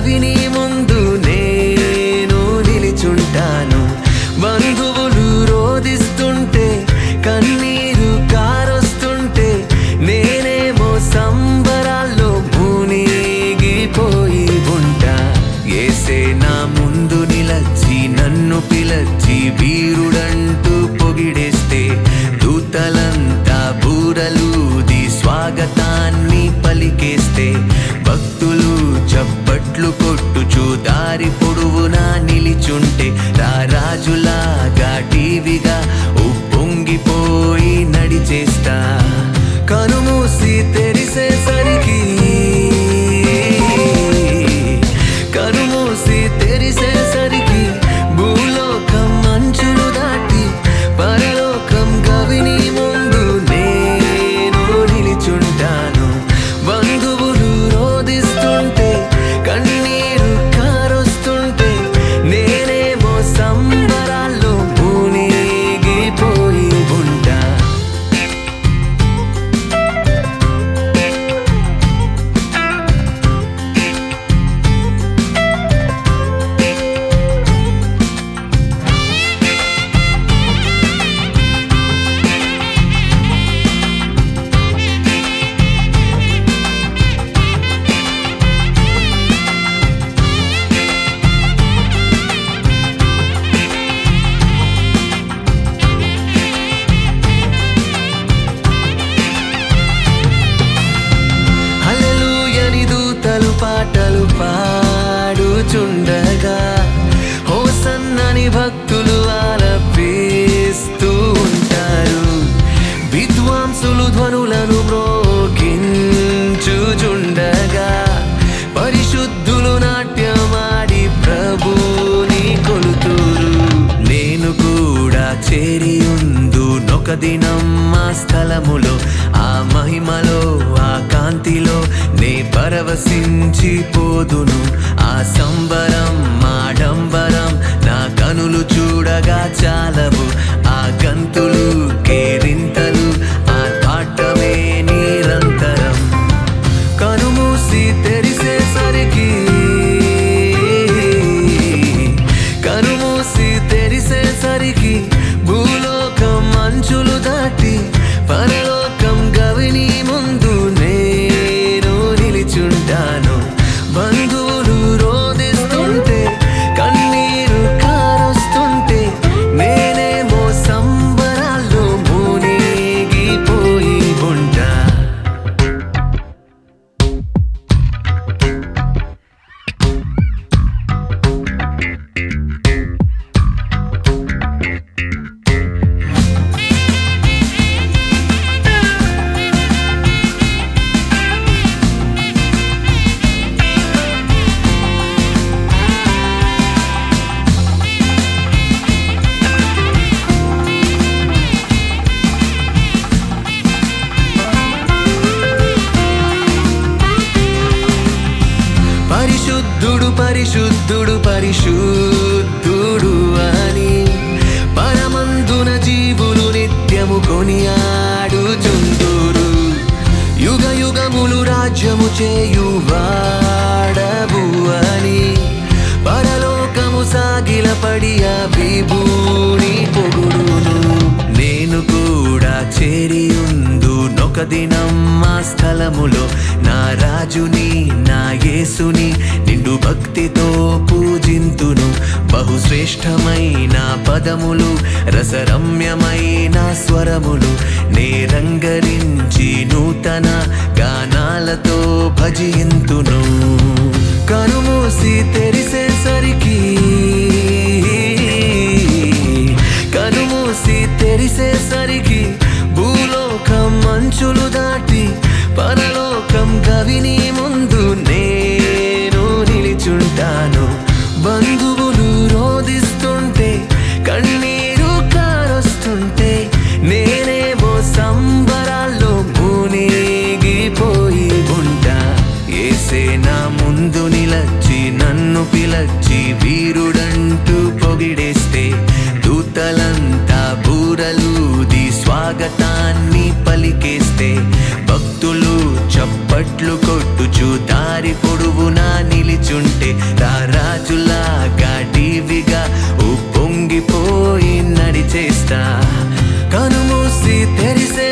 గవిని ముందు నేను నిలిచుంటాను బంధువులు రోదిస్తుంటే కన్నీరు కారొస్తుంటే నేనేమో సంబరాల్లో మునిగిపోయి ఉంటా ఏసే నా ముందు నిలచి నన్ను పిలచి వీరుడంటూ పొగిడేస్తే దూతలంతా బూరలూది స్వాగతాన్ని పలికేస్తే భక్తులు చప్పట్లు కొట్టుచు దారి పొడువునా నిలిచుంటే రారాజులాగా టీవీగా ఉప్పొంగిపోయి నడిచేస్తా కనుమూసి తెరిసేసరికి కనుమూసి తెరిసేసరికి భూలోకం మంచులు దాటి పరలోకం గవిని ముందు నేను నిలిచుంటాను బంధువులు రోదిస్తుంటే కన్నీరు కారొస్తుంటే నేనేమో సంబరాల్లో మునిగిపోయి ఉంటా హల్లెలూయని దూతలు పాటలు పాడుచుండగా హోసన్నని భక్తులు ఆలపిస్తూ ఉంటారు విద్వాంసులు ధ్వనులను మ్రోగించుచుండగా పరిశుద్ధులు నాట్యమాడి ప్రభుని కొలుతురు నేను కూడా చేరియుందు నొక దినం ఆ స్థలములో ఆ మహిమలో ఆ కాంతిలో నే పరవశించి పోదును ఆ సంబరం ఆడంబరం నా కనులు చూడగా చాలవు ఆ గంతులు కేరింతలు ఆ పాటమే నిరంతరం కనుమూసి తెరిసేసరికి కనుమూసి తెరిసేసరికి భూలోకం మంచులు దాటి పరలోకం గవిని ముందు నేను నిలిచుంటాను బంధువులు రోదిస్తుంటే కన్నీరు కారొస్తుంటే నేనేమో సంబరాల్లో మునిగిపోయి ఉంటా పరిశుద్ధుడు పరిశుద్ధుడు పరిశుద్ధుడు అని పరమందున జీవులు నిత్యము కొనియాడుచుందురు యుగ యుగములు రాజ్యము చేయువాడవు అని పరలోకము సాగిలపడి ఆ విభూని పొగుడును నేను కూడా చేరియుందు నొక దినం ఆ స్థలములో నా రాజుని నా యేసుని నిండు భక్తితో పూజింతును బహుశ్రేష్టమైన పదములు రసరమ్యమైన స్వరములు నేరంగరించి నూతన గానాలతో భజింతును కనుమూసి తెరిసేసరికి కనుమూసి తెరిసేసరికి భూలోకం మంచులు దాటి పరలోకం గవిని ముందు నేను నిలిచుంటాను బంధువులు రోదిస్తుంటే కన్నీరు కారొస్తుంటే నేనేమో సంబరాల్లో మునిగిపోయి ఉంటా ఏసే నా ముందు నిలచి నన్ను పిలచి వీరుడంటూ పొగిడేస్తే దూతలంతా బూరలూది స్వాగతాన్ని పలికేస్తే భక్తులు చప్ప చప్పట్లు కొట్టుచు దారి పొడువునా నిలిచుంటే రారాజులాగా డీవిగా ఉప్పొంగిపోయి నడిచేస్తా కనుమూసి తెరిసే